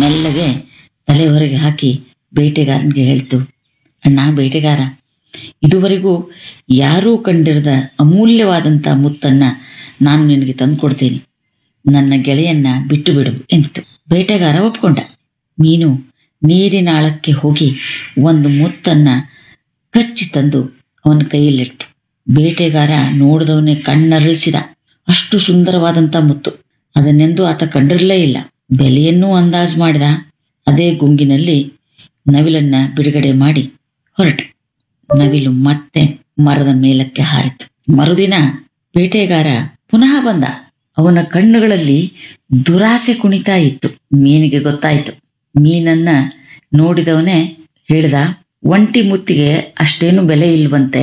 ಮೆಲ್ಲಗೆ ತಲೆ ಹೊರಗೆ ಹಾಕಿ ಬೇಟೆಗಾರನಿಗೆ ಹೇಳ್ತು ಅಣ್ಣ ಬೇಟೆಗಾರ ಇದುವರೆಗೂ ಯಾರೂ ಕಂಡಿರದ ಅಮೂಲ್ಯವಾದಂಥ ಮುತ್ತನ್ನ ನಾನು ನಿನಗೆ ತಂದುಕೊಡ್ತೇನೆ ನನ್ನ ಗೆಳೆಯನ್ನ ಬಿಟ್ಟು ಬಿಡು ಎಂದಿತು ಬೇಟೆಗಾರ ಒಪ್ಕೊಂಡ ಮೀನು ನೀರಿನ ಆಳಕ್ಕೆ ಹೋಗಿ ಒಂದು ಮುತ್ತನ್ನ ಕಚ್ಚಿ ತಂದು ಅವನ ಕೈಯಲ್ಲಿಡ್ತು ಬೇಟೆಗಾರ ನೋಡಿದವನೇ ಕಣ್ಣರಳಿಸಿದ ಅಷ್ಟು ಸುಂದರವಾದಂಥ ಮುತ್ತು ಅದನ್ನೆಂದೂ ಆತ ಕಂಡಿರಲೇ ಇಲ್ಲ ಬೆಲೆಯನ್ನೂ ಅಂದಾಜು ಮಾಡಿದ ಅದೇ ಗುಂಗಿನಲ್ಲಿ ನವಿಲನ್ನ ಬಿಡುಗಡೆ ಮಾಡಿ ಹೊರಟ ನವಿಲು ಮತ್ತೆ ಮರದ ಮೇಲಕ್ಕೆ ಹಾರಿತು ಮರುದಿನ ಬೇಟೆಗಾರ ಪುನಃ ಬಂದ ಅವನ ಕಣ್ಣುಗಳಲ್ಲಿ ದುರಾಸೆ ಕುಣಿತಾ ಇತ್ತು ಮೀನಿಗೆ ಗೊತ್ತಾಯ್ತು ಮೀನನ್ನ ನೋಡಿದವನೇ ಹೇಳ್ದ ಒಂಟಿ ಮುತ್ತಿಗೆ ಅಷ್ಟೇನು ಬೆಲೆ ಇಲ್ವಂತೆ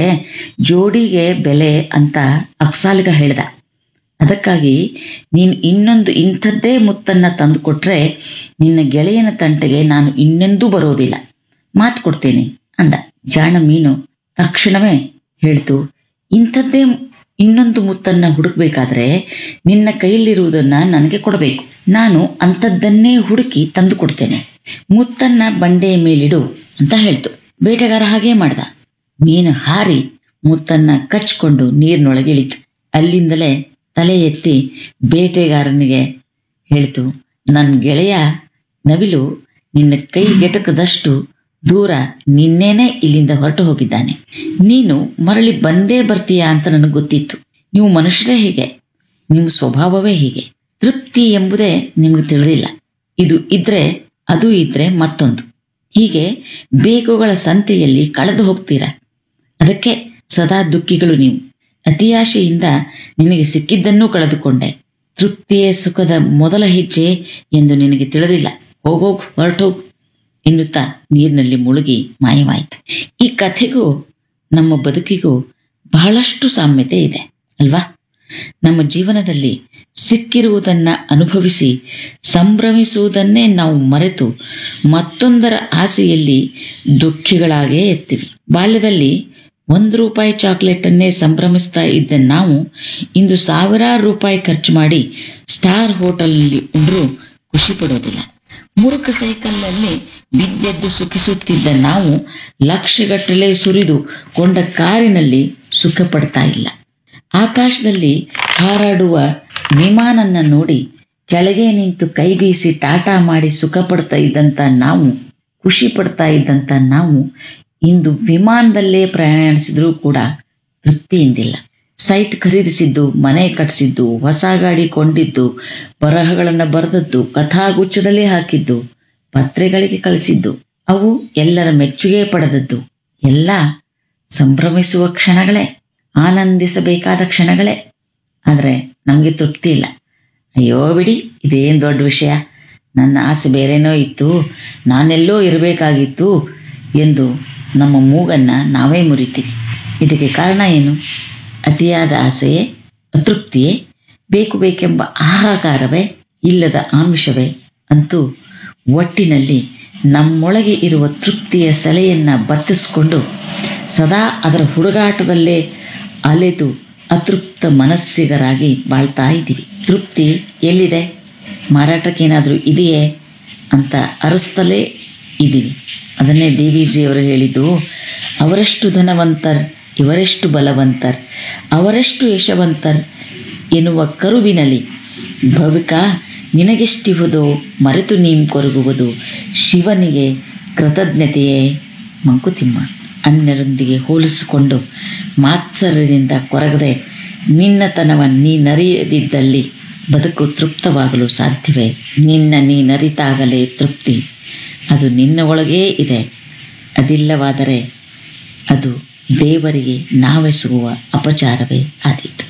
ಜೋಡಿಗೆ ಬೆಲೆ ಅಂತ ಅಕ್ಸಾಲಿಗ ಹೇಳ್ದ ಅದಕ್ಕಾಗಿ ನೀನು ಇನ್ನೊಂದು ಇಂಥದ್ದೇ ಮುತ್ತನ್ನ ತಂದುಕೊಟ್ರೆ ನಿನ್ನ ಗೆಳೆಯನ ತಂಟೆಗೆ ನಾನು ಇನ್ನೆಂದೂ ಬರೋದಿಲ್ಲ ಮಾತು ಕೊಡ್ತೇನೆ ಅಂದ ಜಾಣ ಮೀನು ತಕ್ಷಣವೇ ಹೇಳ್ತು ಇಂಥದ್ದೇ ಇನ್ನೊಂದು ಮುತ್ತನ್ನ ಹುಡುಕ್ಬೇಕಾದ್ರೆ ನಿನ್ನ ಕೈಯಲ್ಲಿರುವುದನ್ನ ನನಗೆ ಕೊಡಬೇಕು ನಾನು ಅಂಥದ್ದನ್ನೇ ಹುಡುಕಿ ತಂದು ಕೊಡ್ತೇನೆ ಮುತ್ತನ್ನ ಬಂಡೆಯ ಮೇಲಿಡು ಅಂತ ಹೇಳ್ತು ಬೇಟೆಗಾರ ಹಾಗೇ ಮಾಡ್ದ ಮೀನು ಹಾರಿ ಮುತ್ತನ್ನ ಕಚ್ಕೊಂಡು ನೀರಿನೊಳಗೆ ಇಳಿತು ಅಲ್ಲಿಂದಲೇ ತಲೆ ಎತ್ತಿ ಬೇಟೆಗಾರನಿಗೆ ಹೇಳ್ತು ನನ್ನ ಗೆಳೆಯ ನವಿಲು ನಿನ್ನ ಕೈ ಗೆಟಕದಷ್ಟು ದೂರ ನಿನ್ನೇನೆ ಇಲ್ಲಿಂದ ಹೊರಟು ಹೋಗಿದ್ದಾನೆ ನೀನು ಮರಳಿ ಬಂದೇ ಬರ್ತೀಯಾ ಅಂತ ನನಗೆ ಗೊತ್ತಿತ್ತು ನೀವು ಮನುಷ್ಯರೇ ಹೀಗೆ ನಿಮ್ಮ ಸ್ವಭಾವವೇ ಹೀಗೆ ತೃಪ್ತಿ ಎಂಬುದೇ ನಿಮಗೆ ತಿಳಿದಿಲ್ಲ ಇದು ಇದ್ರೆ ಅದು ಇದ್ರೆ ಮತ್ತೊಂದು ಹೀಗೆ ಬೇಗುಗಳ ಸಂತೆಯಲ್ಲಿ ಕಳೆದು ಹೋಗ್ತೀರಾ ಅದಕ್ಕೆ ಸದಾ ದುಃಖಿಗಳು ನೀವು ಅತಿಯಾಶೆಯಿಂದ ನಿನಗೆ ಸಿಕ್ಕಿದ್ದನ್ನೂ ಕಳೆದುಕೊಂಡೆ ತೃಪ್ತಿಯೇ ಸುಖದ ಮೊದಲ ಹೆಜ್ಜೆ ಎಂದು ನಿನಗೆ ತಿಳಿದಿಲ್ಲ ಹೋಗೋಗ್ ಹೊರಟೋಗ್ ಎನ್ನುತ್ತಾ ನೀರಿನಲ್ಲಿ ಮುಳುಗಿ ಮಾಯವಾಯಿತು ಈ ಕಥೆಗೂ ನಮ್ಮ ಬದುಕಿಗೂ ಬಹಳಷ್ಟು ಸಾಮ್ಯತೆ ಇದೆ ಅಲ್ವಾ ನಮ್ಮ ಜೀವನದಲ್ಲಿ ಸಿಕ್ಕಿರುವುದನ್ನ ಅನುಭವಿಸಿ ಸಂಭ್ರಮಿಸುವುದನ್ನೇ ನಾವು ಮರೆತು ಮತ್ತೊಂದರ ಆಸೆಯಲ್ಲಿ ದುಃಖಿಗಳಾಗೇ ಇರ್ತೀವಿ ಬಾಲ್ಯದಲ್ಲಿ ಒಂದು ರೂಪಾಯಿ ಚಾಕ್ಲೇಟ್ ಅನ್ನೇ ಸಂಭ್ರಮಿಸ್ತಾ ಇದ್ದ ನಾವು ಇಂದು ಸಾವಿರಾರು ರೂಪಾಯಿ ಖರ್ಚು ಮಾಡಿ ಸ್ಟಾರ್ ಹೋಟೆಲ್ನಲ್ಲಿ ಉಂಡ್ರೂ ಖುಷಿ ಪಡೋದಿಲ್ಲ ಮುರುಕ ಸೈಕಲ್ನಲ್ಲಿ ಬಿದ್ದೆದ್ದು ಸುಖಿಸುತ್ತಿದ್ದ ನಾವು ಲಕ್ಷಗಟ್ಟಲೆ ಸುರಿದು ಕೊಂಡ ಕಾರಿನಲ್ಲಿ ಸುಖ ಪಡ್ತಾ ಇಲ್ಲ ಆಕಾಶದಲ್ಲಿ ಹಾರಾಡುವ ವಿಮಾನನ್ನ ನೋಡಿ ಕೆಳಗೆ ನಿಂತು ಕೈ ಬೀಸಿ ಟಾಟಾ ಮಾಡಿ ಸುಖ ಪಡ್ತಾ ಇದ್ದಂತ ನಾವು ಖುಷಿ ಪಡ್ತಾ ಇದ್ದಂತ ನಾವು ಇಂದು ವಿಮಾನದಲ್ಲೇ ಪ್ರಯಾಣಿಸಿದ್ರೂ ಕೂಡ ತೃಪ್ತಿಯಿಂದಿಲ್ಲ ಸೈಟ್ ಖರೀದಿಸಿದ್ದು ಮನೆ ಕಟ್ಟಿಸಿದ್ದು ಹೊಸ ಗಾಡಿ ಕೊಂಡಿದ್ದು ಬರಹಗಳನ್ನು ಬರೆದದ್ದು ಕಥಾಗುಚ್ಛದಲ್ಲಿ ಹಾಕಿದ್ದು ಪತ್ರಿಕೆಗಳಿಗೆ ಕಳಿಸಿದ್ದು ಅವು ಎಲ್ಲರ ಮೆಚ್ಚುಗೆ ಪಡೆದದ್ದು ಎಲ್ಲ ಸಂಭ್ರಮಿಸುವ ಕ್ಷಣಗಳೇ ಆನಂದಿಸಬೇಕಾದ ಕ್ಷಣಗಳೇ ಆದರೆ ನಮಗೆ ತೃಪ್ತಿ ಇಲ್ಲ ಅಯ್ಯೋ ಬಿಡಿ ಇದೇನು ದೊಡ್ಡ ವಿಷಯ ನನ್ನ ಆಸೆ ಬೇರೆನೋ ಇತ್ತು ನಾನೆಲ್ಲೋ ಇರಬೇಕಾಗಿತ್ತು ಎಂದು ನಮ್ಮ ಮೂಗನ್ನ ನಾವೇ ಮುರಿತೀವಿ ಇದಕ್ಕೆ ಕಾರಣ ಏನು ಅತಿಯಾದ ಆಸೆಯೇ ಅತೃಪ್ತಿಯೇ ಬೇಕು ಬೇಕೆಂಬ ಆಹಾಕಾರವೇ ಇಲ್ಲದ ಆಮಿಷವೇ ಅಂತೂ ಒಟ್ಟಿನಲ್ಲಿ ನಮ್ಮೊಳಗೆ ಇರುವ ತೃಪ್ತಿಯ ಸೆಲೆಯನ್ನ ಬತ್ತಿಸಿಕೊಂಡು ಸದಾ ಅದರ ಹುಡುಗಾಟದಲ್ಲೇ ಅಲೆದು ಅತೃಪ್ತ ಮನಸ್ಸಿಗರಾಗಿ ಬಾಳ್ತಾ ಇದ್ದೀವಿ ತೃಪ್ತಿ ಎಲ್ಲಿದೆ ಮಾರಾಟಕ್ಕೇನಾದರೂ ಇದೆಯೇ ಅಂತ ಅರಸ್ತಲೇ ಇದ್ದೀವಿ ಅದನ್ನೇ ಡಿ ವಿ ಜಿಯವರು ಹೇಳಿದ್ದು ಅವರೆಷ್ಟು ಧನವಂತರ್ ಇವರೆಷ್ಟು ಬಲವಂತರ್ ಅವರೆಷ್ಟು ಯಶವಂತರ್ ಎನ್ನುವ ಕರುವಿನಲ್ಲಿ ಭವಿಕ ನಿನಗೆಷ್ಟಿಹುದೋ ಮರೆತು ನೀಂ ಕೊರಗುವುದು ಶಿವನಿಗೆ ಕೃತಜ್ಞತೆಯೇ ಮಂಕುತಿಮ್ಮ ಅನ್ಯರೊಂದಿಗೆ ಹೋಲಿಸಿಕೊಂಡು ಮಾತ್ಸರ್ಯದಿಂದ ಕೊರಗದೆ ನಿನ್ನತನವ ನೀನರಿಯದಿದ್ದಲ್ಲಿ ಬದುಕು ತೃಪ್ತವಾಗಲು ಸಾಧ್ಯವೇ ನಿನ್ನ ನೀನರಿತಾಗಲೇ ತೃಪ್ತಿ ಅದು ನಿನ್ನ ಒಳಗೇ ಇದೆ ಅದಿಲ್ಲವಾದರೆ ಅದು ದೇವರಿಗೆ ನಾವೆಸಗುವ ಅಪಚಾರವೇ ಆದೀತು